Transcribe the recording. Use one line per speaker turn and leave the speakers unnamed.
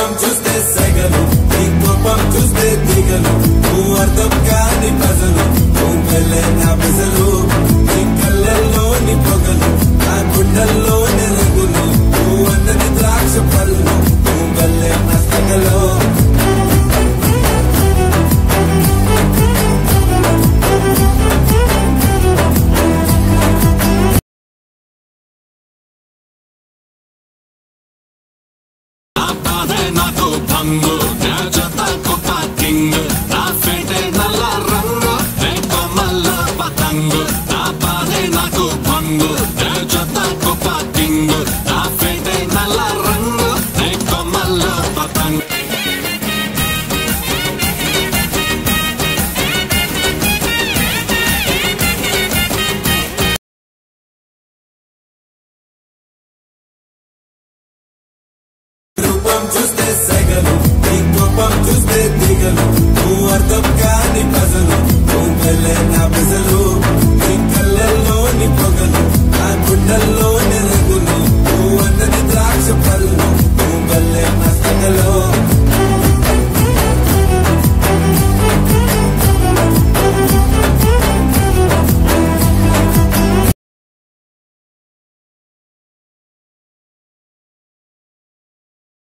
రూపం చూస్తే సెగలు నీ కోపం చూస్తే దిగలు నువ్వు అర్థం కాని ప్రజలు నువ్వు వెళ్ళే నా ప్రజలు నీ కళ్ళల్లోని పొగలు నా గుండెల్లోని రంగులు నువ్వు అన్నది ద్రాక్ష పళ్ళు నువ్వు వెళ్ళే నా సెగలు
నా బాధే నాకు భంగు నా జత గొప్ప కింగ్ నా ఫేటే నల్ల రంగు నే కొమ్మల్ల పతంగు నా బాధే నాకు భంగు నా జత గొప్ప కింగ్ నా ఫేటే నల్ల రంగు నే కొమ్మల్ల పతంగు
రూపం చూస్తే సెగలు నీ కోపం చూస్తే దిగలు